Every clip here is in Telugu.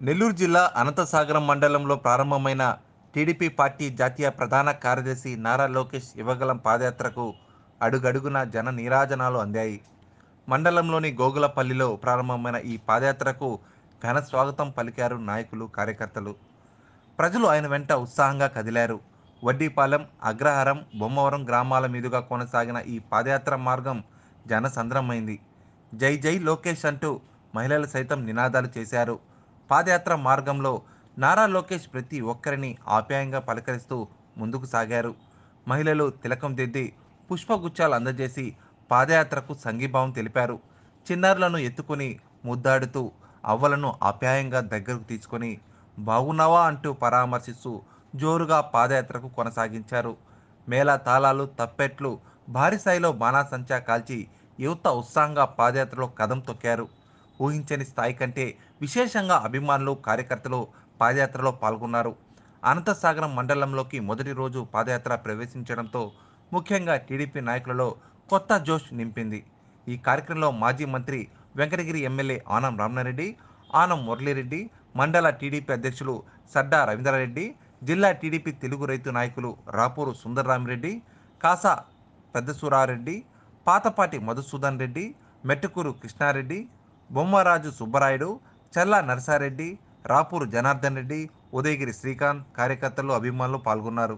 నెల్లూరు జిల్లా అనంతసాగరం మండలంలో ప్రారంభమైన టీడీపీ పార్టీ జాతీయ ప్రధాన కార్యదర్శి నారా లోకేష్ యువగలం పాదయాత్రకు అడుగడుగున జన నీరాజనాలు అందాయి మండలంలోని గోగులపల్లిలో ప్రారంభమైన ఈ పాదయాత్రకు ఘన స్వాగతం పలికారు నాయకులు కార్యకర్తలు ప్రజలు ఆయన వెంట ఉత్సాహంగా కదిలారు వడ్డీపాలెం అగ్రహారం బొమ్మవరం గ్రామాల మీదుగా కొనసాగిన ఈ పాదయాత్ర మార్గం జనసంద్రమైంది జై జై లోకేష్ అంటూ మహిళలు సైతం నినాదాలు చేశారు పాదయాత్ర మార్గంలో నారా లోకేష్ ప్రతి ఒక్కరిని ఆప్యాయంగా పలకరిస్తూ ముందుకు సాగారు మహిళలు తిలకం దిద్ది పుష్పగుచ్చాలు అందజేసి పాదయాత్రకు సంఘీభావం తెలిపారు చిన్నారులను ఎత్తుకుని ముద్దాడుతూ అవ్వలను ఆప్యాయంగా దగ్గరకు తీసుకొని బాగున్నావా అంటూ పరామర్శిస్తూ జోరుగా పాదయాత్రకు కొనసాగించారు మేళ తాళాలు తప్పెట్లు భారీ స్థాయిలో బాణాసంచా కాల్చి యువత ఉత్సాహంగా పాదయాత్రలో కదం తొక్కారు ఊహించని స్థాయి కంటే విశేషంగా అభిమానులు కార్యకర్తలు పాదయాత్రలో పాల్గొన్నారు అనంతసాగరం మండలంలోకి మొదటి రోజు పాదయాత్ర ప్రవేశించడంతో ముఖ్యంగా టీడీపీ నాయకులలో కొత్త జోష్ నింపింది ఈ కార్యక్రమంలో మాజీ మంత్రి వెంకటగిరి ఎమ్మెల్యే ఆనం రామనారెడ్డి ఆనం మురళీరెడ్డి మండల టీడీపీ అధ్యక్షులు సడ్డా రవీంద్రారెడ్డి జిల్లా టీడీపీ తెలుగు రైతు నాయకులు రాపూరు సుందరరామిరెడ్డి కాసా పెద్దసూరారెడ్డి పాతపాటి మధుసూదన్ రెడ్డి మెట్టుకూరు కృష్ణారెడ్డి బొమ్మరాజు సుబ్బరాయుడు చల్లా నరసారెడ్డి రాపూరు జనార్దన్ రెడ్డి ఉదయగిరి శ్రీకాంత్ కార్యకర్తలు అభిమానులు పాల్గొన్నారు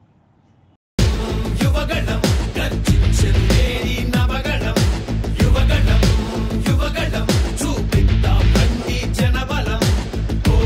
యువగణం గర్జించెందేరి నవగణం యువగణం యువగణం చూపిద్దాం రండి జనబలం ఓ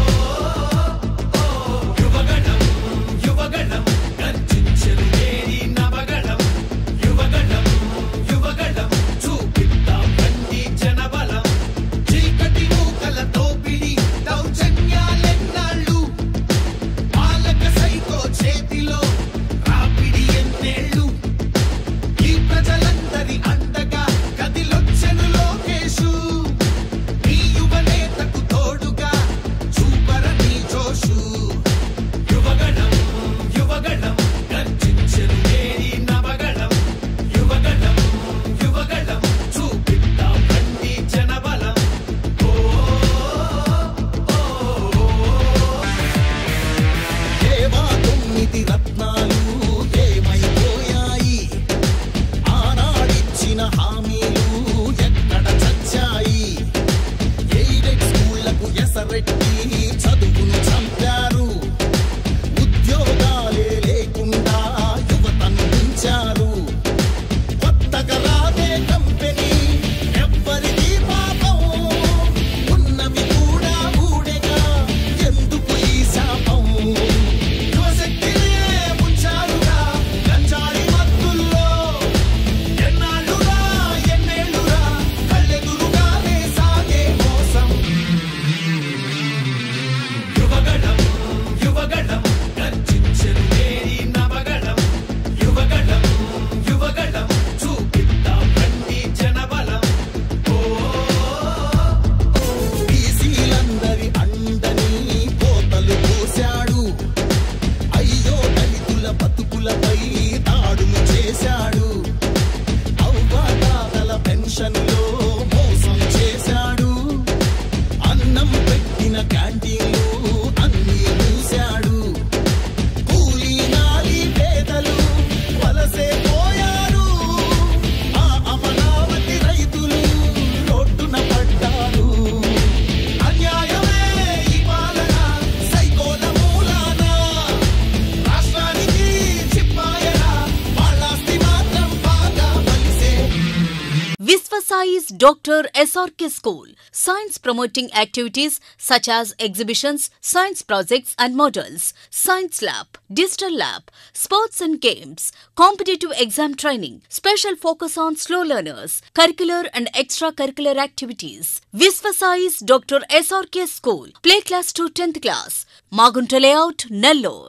ఓ యువగణం యువగణం గర్జించెందేరి నవగణం యువగణం యువగణం చూపిద్దాం రండి జనబలం చీకటి మూకల దోపిడి దౌర్జన్యాలెన్నాళ్ళు పాలక సైకో చేతిలో రాపిడి ఎన్నేళ్ళు ఈ ప్రజలందరి అండగా కదిలొచ్చెను లోకేషు ఈ యువనేతకు తోడుగా చూపరని జోషు యువగణం యువగణం గర్జించెను నేరి నవగణం యువగణం యువగణం చూపిద్దాం రండి జనబలం ఓ దేవా తొమ్మిది రత్నాలు ఏమైపోయాయి ఆనాడిచ్చిన హామీలు ఎక్కడ చచ్చాయి ఎయిడెడ్ స్కూళ్లకు ఎసరెట్టి చదువును చంపారు ఉద్యోగాలే లేకుండా యువతను ఉంచారు కొత్తగా రాదే కంపెనీ ఎవ్వరిది పాపం ఉన్నవి కూడా ఊడెగా ఎందుకు ఈ శాపం యువశక్తినే ఉంచారుగా గంజాయి మత్తుల్లో ఎన్నాళ్ళురా ఎన్నేళ్ళురా కళ్ళెదురుగానే సాగే మోసం యువగణం యువగణం గర్జించెను నేరి నవగణం యువగణం యువగణం చూపిద్దాం రండి జనబలం ఓ బీసీలందరి అండని కోతలు పోశాడు అయ్యో దళితుల బతుకులపై దాడులు చేశాడు అవ్వాతాతల పెన్షన్లో మోసం చేశాడు అన్నం పెట్టిన క్యాంటీన్లు అన్నీ మూశాడు కూలీ నాలి పేదలు వలసే పోయారు ఆ అమరావతి రైతులు రోడ్డున పడ్డారు అన్యాయమే ఈ పాలన సైకోల మూలాన రాష్ట్రానికి చిప్పాయన వాళ్ళాస్తి మాత్రం బాగా బలిసే Visvasai's Dr. SRK School. Science promoting activities such as exhibitions, science projects and models, science lab, digital lab, sports and games, competitive exam training, special focus on slow learners, curricular and extracurricular activities. Visvasai's Dr. SRK School. Play class to 10th class. Magunta layout, Nellore.